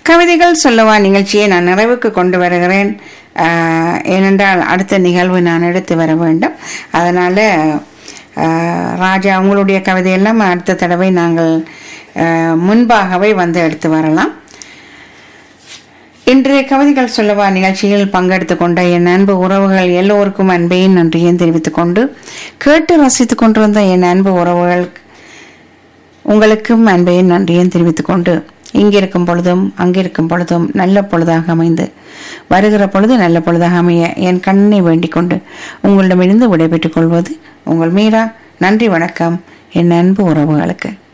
கவிதைகள் சொல்லவா நிகழ்ச்சியை நான் நிறைவுக்கு கொண்டு வருகிறேன் ஆஹ், ஏனென்றால் அடுத்த நிகழ்வு நான் எடுத்து வர வேண்டும் அதனால ஆஹ், ராஜா உங்களுடைய கவிதையெல்லாம் அடுத்த தடவை நாங்கள் ஆஹ், முன்பாகவே வந்து எடுத்து வரலாம் இன்றைய கவிதைகள் சொல்லவா நிகழ்ச்சியில் பங்கெடுத்துக் கொண்ட என் அன்பு உறவுகள் எல்லோருக்கும் அன்பையும் நன்றியும் தெரிவித்துக் கொண்டு கேட்டு ரசித்துக் கொண்டிருந்த என் அன்பு உறவுகள் உங்களுக்கும் அன்பையும் நன்றியும் தெரிவித்துக் கொண்டு இங்கிருக்கும் பொழுதும் அங்கிருக்கும் பொழுதும் நல்ல பொழுதாக அமைந்து வருகிற பொழுது நல்ல பொழுதாக அமைய என் கண்ணை வேண்டிக் கொண்டு உங்களிடமிருந்து விடைபெற்றுக் கொள்வது உங்கள் மீரா நன்றி வணக்கம் என் அன்பு உறவுகளுக்கு